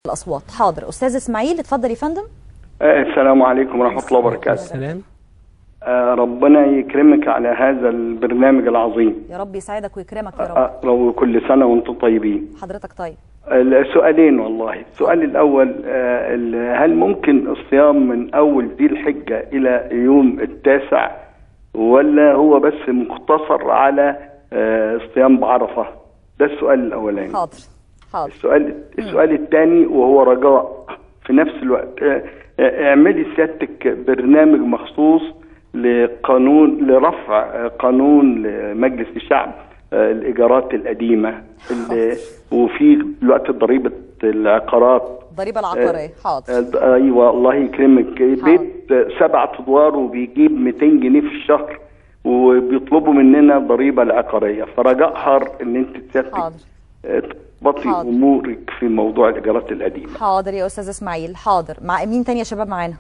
الاصوات حاضر استاذ اسماعيل اتفضل يا فندم آه، السلام عليكم ورحمة الله وبركاته السلام آه، ربنا يكرمك على هذا البرنامج العظيم يا رب يسعدك ويكرمك يا رب آه، لو كل سنة وانتم طيبين حضرتك طيب السؤالين والله السؤال الأول آه، ال- هل ممكن الصيام من أول ذي الحجة إلى يوم التاسع ولا هو بس مقتصر على آه، الصيام بعرفة ده السؤال الأولاني حاضر حاضر السؤال السؤال الثاني وهو رجاء في نفس الوقت آه، آه، اعملي سيادتك برنامج مخصوص لقانون لرفع آه، قانون لمجلس الشعب آه، الايجارات القديمه اللي وفي دلوقتي ضريبه العقارات الضريبه العقاريه حاضر آه، ايوه الله يكرمك بيت آه، سبع ادوار وبيجيب 200 جنيه في الشهر وبيطلبوا مننا ضريبه العقاريه فرجاء حار ان انت سيادتك حاضر آه، تضبطي حاضر. امورك في موضوع الايجارات القديمه حاضر يا استاذ اسماعيل حاضر مع مين تاني يا شباب معانا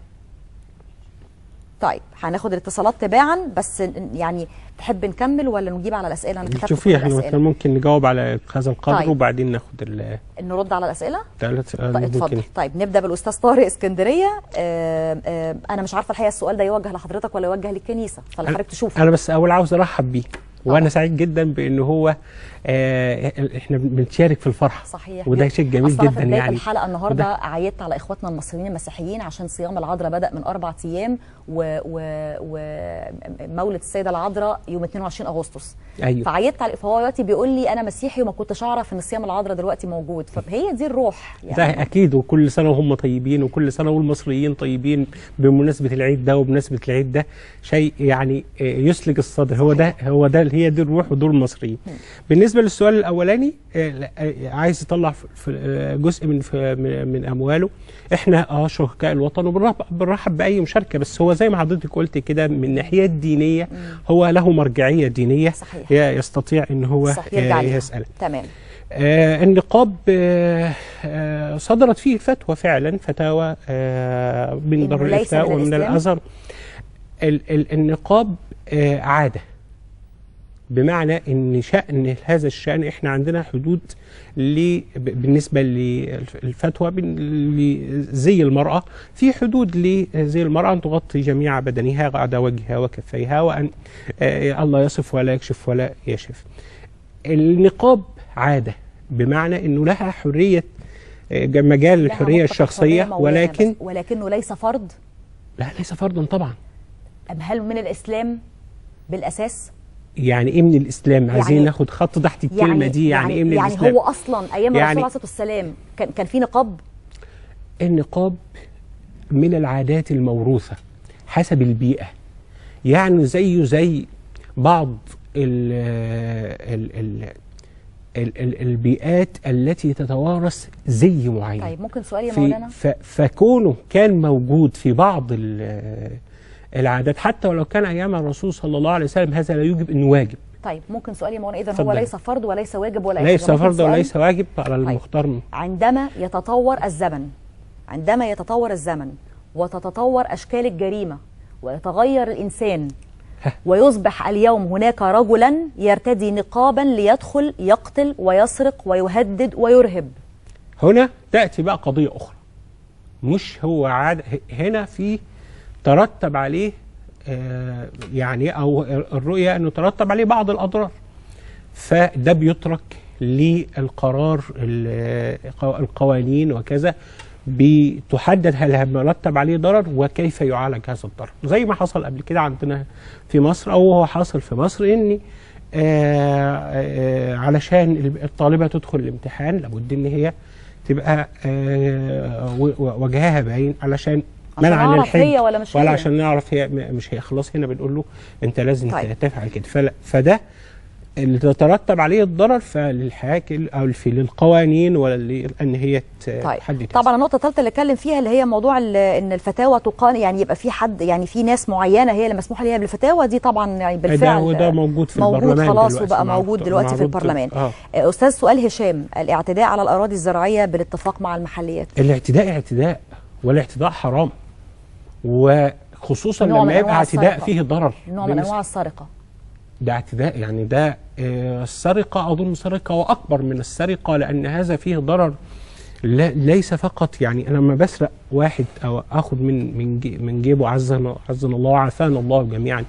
طيب هناخد الاتصالات تباعا بس ن- يعني تحب نكمل ولا نجيب على الاسئله انا كتبت شوفي كل احنا الأسئلة. كان ممكن نجاوب على هذا القدر طيب. وبعدين ناخد ال نرد على الاسئله ثلاث طيب اتفضل طيب نبدا بالاستاذ طارق اسكندريه آه آه انا مش عارفه الحقيقه السؤال ده يوجه لحضرتك ولا يوجه للكنيسه فاللي حضرتك تشوفه انا بس اول عاوز ارحب بيه وانا سعيد جدا بان هو آه احنا بنشارك في الفرحه صحيح وده شيء جميل أصل أنا جدا في بداية يعني الحلقه النهارده وده- عيدت على اخواتنا المصريين المسيحيين عشان صيام العذراء بدا من اربع ايام ومولد و... ومولد السيده العذراء يوم 22 اغسطس أيوه. فعيدت على فهو دلوقتي بيقول لي انا مسيحي وما كنتش اعرف ان صيام العذراء دلوقتي موجود فهي دي الروح ده اكيد وكل سنه وهم طيبين وكل سنه والمصريين طيبين بمناسبه العيد ده وبمناسبه العيد ده شيء يعني آه، يسلك الصدر هو ده هو ده هي دي الروح ودور المصريين بالنسبه للسؤال الاولاني آه، لا، آه، عايز يطلع في- في آه، جزء من في- من من امواله احنا اه شركاء الوطن وبنرحب بنرحب باي مشاركه بس هو زي ما حضرتك قلت كده من الناحيه الدينيه هو له مرجعيه دينيه صحيح. ي- يستطيع ان هو صح يرجع آه، ليها. يسال تمام آه النقاب آه آه صدرت فيه فتوى فعلا فتاوى آه من إنه دار ليس الافتاء من ومن الإسلام؟ الازهر ال ال النقاب آه عاده بمعنى ان شان هذا الشان احنا عندنا حدود ل ب- بالنسبه للفتوى بن- لزي المراه في حدود لزي المراه ان تغطي جميع بدنها بعد وجهها وكفيها وان آه الله يصف ولا يكشف ولا يشف النقاب عاده بمعنى انه لها حريه آه، مجال لها الحريه مطلق الشخصيه الحرية مولانا ولكن بس ولكنه ليس فرض لا ليس فرضا طبعا ام هل من الاسلام بالاساس يعني ايه من الاسلام عايزين يعني- ناخد خط تحت الكلمه دي يعني, ايه من يعني الاسلام هو اصلا ايام الرسول يعني- عليه الصلاه والسلام كان كان في نقاب النقاب من العادات الموروثة حسب البيئة يعني زيه زي بعض ال ال ال ال ال البيئات التي تتوارث زي معين طيب ممكن سؤال يا في مولانا ف فكونه كان موجود في بعض ال- العادات حتى ولو كان أيام الرسول صلى الله عليه وسلم هذا لا يوجب أنه واجب طيب ممكن سؤال يا مولانا اذا هو اتفضل. ليس فرض وليس واجب ولا أي ليس حاجة. ممكن فرض سؤال؟ وليس واجب على المختار منه. عندما يتطور الزمن عندما يتطور الزمن وتتطور أشكال الجريمة ويتغير الإنسان ويصبح اليوم هناك رجلا يرتدي نقابا ليدخل يقتل ويسرق ويهدد ويرهب هنا تأتي بقى قضية أخرى مش هو عاد ه- هنا في ترتب عليه آه، يعني أو الرؤية أنه ترتب عليه بعض الأضرار فده بيترك للقرار ال- القوانين وكذا بتحدد هل مرتب عليه ضرر وكيف يعالج هذا الضرر زي ما حصل قبل كده عندنا في مصر او هو حاصل في مصر ان آه، آه، علشان الطالبه تدخل الامتحان لابد ان هي تبقى آه، و- و- وجهها باين علشان عشان منعا أعرف للحج هي ولا مش ولا هي. عشان نعرف هي م- مش هي خلاص هنا بنقول له انت لازم طيب. طيب. تفعل كده فلا- فده اللي تترتب عليه الضرر فللحاكم او في للقوانين ولا ل- ان هي ت- طيب تحدد طبعا النقطة الثالثة اللي اتكلم فيها اللي هي موضوع ال- ان الفتاوى تقان يعني يبقى في حد يعني في ناس معينة هي اللي مسموح ليها بالفتاوى دي طبعا يعني بالفعل وده موجود في موجود البرلمان خلاص دلوقتي وبقى معروف- موجود دلوقتي في معروض- البرلمان آه. آه، استاذ سؤال هشام الاعتداء على الاراضي الزراعية بالاتفاق مع المحليات الاعتداء اعتداء والاعتداء حرام وخصوصا نوع من لما يبقى أنواع اعتداء السرقة. فيه ضرر نوع من بالنسبة- انواع السرقة ده اعتداء يعني ده آه، السرقة أظن سرقة وأكبر من السرقة لأن هذا فيه ضرر لا ليس فقط يعني انا لما بسرق واحد او اخد من من جي- من جيبه عزنا عزنا الله وعافانا الله جميعا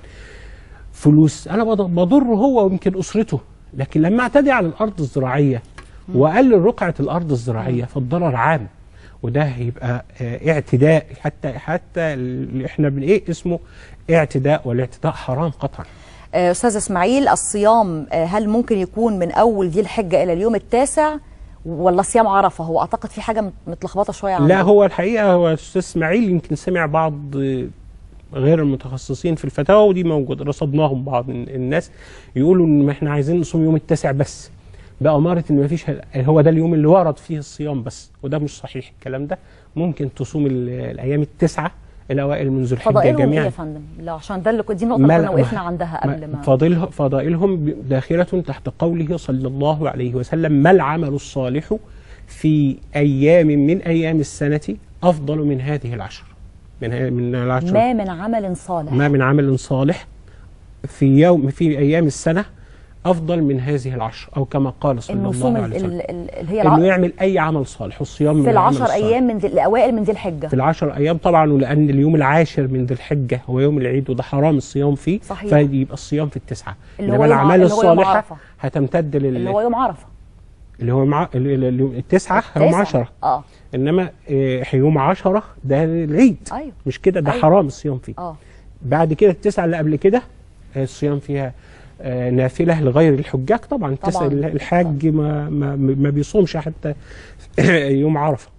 فلوس انا بض- بضره هو ويمكن اسرته لكن لما اعتدي على الارض الزراعيه واقلل رقعه الارض الزراعيه فالضرر عام وده هيبقى آه، اعتداء حتى حتى اللي احنا بن ايه اسمه اعتداء والاعتداء حرام قطعا آه، استاذ اسماعيل الصيام آه، هل ممكن يكون من اول ذي الحجه الى اليوم التاسع ولا صيام عرفه هو اعتقد في حاجه مت- متلخبطه شويه عنده لا هو الحقيقه هو استاذ اسماعيل يمكن سمع بعض آه، غير المتخصصين في الفتاوى ودي موجوده رصدناهم بعض من الناس يقولوا ان احنا عايزين نصوم يوم التاسع بس بأمارة ان مفيش هو ده اليوم اللي ورد فيه الصيام بس وده مش صحيح الكلام ده ممكن تصوم ال- الايام التسعه الاوائل من ذو الحجه فضائلهم ايه جميعا يا فندم لا عشان ده اللي كنت- دي النقطه اللي ما- كنا وقفنا عندها قبل ما فضيله فضائلهم ب- داخلة تحت قوله صلى الله عليه وسلم ما العمل الصالح في أيام من أيام السنة أفضل من هذه العشر من ه- من العشر ما من عمل صالح ما من عمل صالح في يوم في أيام السنة أفضل من هذه العشر أو كما قال صلى انه يصوم الله ال- عليه وسلم ال- ال- اللي هي إنه الع... يعمل أي عمل صالح والصيام من في العمل العشر الصالح. ايام من ذي الاوائل من ذي الحجه في العشر ايام طبعا ولان اليوم العاشر من ذي الحجه هو يوم العيد وده حرام الصيام فيه صحيح. فيبقى الصيام في التسعه اللي انما هو يوم ع- الاعمال اللي هو يوم الصالحه عرفة. هتمتد لل اللي هو يوم عرفه اللي هو مع... ال- ال- اليوم التسعه يوم تسعة. 10 اه انما آه، يوم 10 ده العيد ايوه مش كده ده أيوة. حرام الصيام فيه اه بعد كده التسعه اللي قبل كده آه، الصيام فيها آه، نافله لغير الحجاج طبعا التسعه طبعاً. الحاج ما ما ما بيصومش حتى يوم عرفه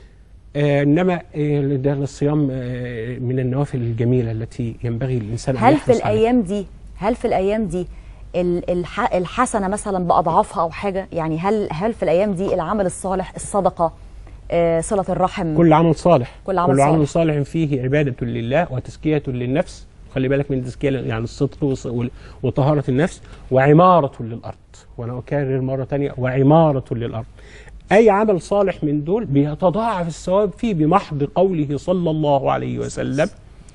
آه، انما آه، ده الصيام آه، من النوافل الجميله التي ينبغي الانسان ان هل في يحرص عليها. الايام دي هل في الايام دي ال- الح... الحسنه مثلا باضعافها او حاجه يعني هل هل في الايام دي العمل الصالح الصدقه آه صله الرحم كل عمل صالح كل عمل كل عمل صالح. صالح فيه عباده لله وتزكيه للنفس خلي بالك من التزكيه يعني الصدق وص- وال- وطهاره النفس وعماره للارض وانا اكرر مره ثانيه وعماره للارض اي عمل صالح من دول بيتضاعف الثواب فيه بمحض قوله صلى الله عليه وسلم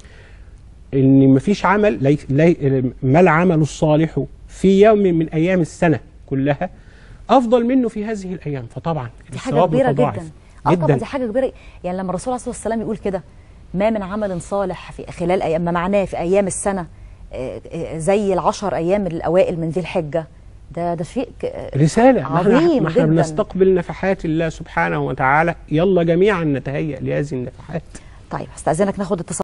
ان مفيش عمل لي لي ما العمل الصالح في يوم من ايام السنه كلها افضل منه في هذه الايام فطبعا دي حاجه الثواب كبيره متضاعف. جدا اه طبعا دي حاجه كبيره يعني لما الرسول عليه الصلاه والسلام يقول كده ما من عمل صالح في خلال ايام ما معناه في ايام السنه آه، آه، زي العشر ايام الاوائل من ذي الحجه ده ده شيء ك- رسالة ما احنا, عظيم ما احنا جداً. بنستقبل نفحات الله سبحانه وتعالى يلا جميعا نتهيأ لهذه النفحات طيب هستأذنك ناخد اتصال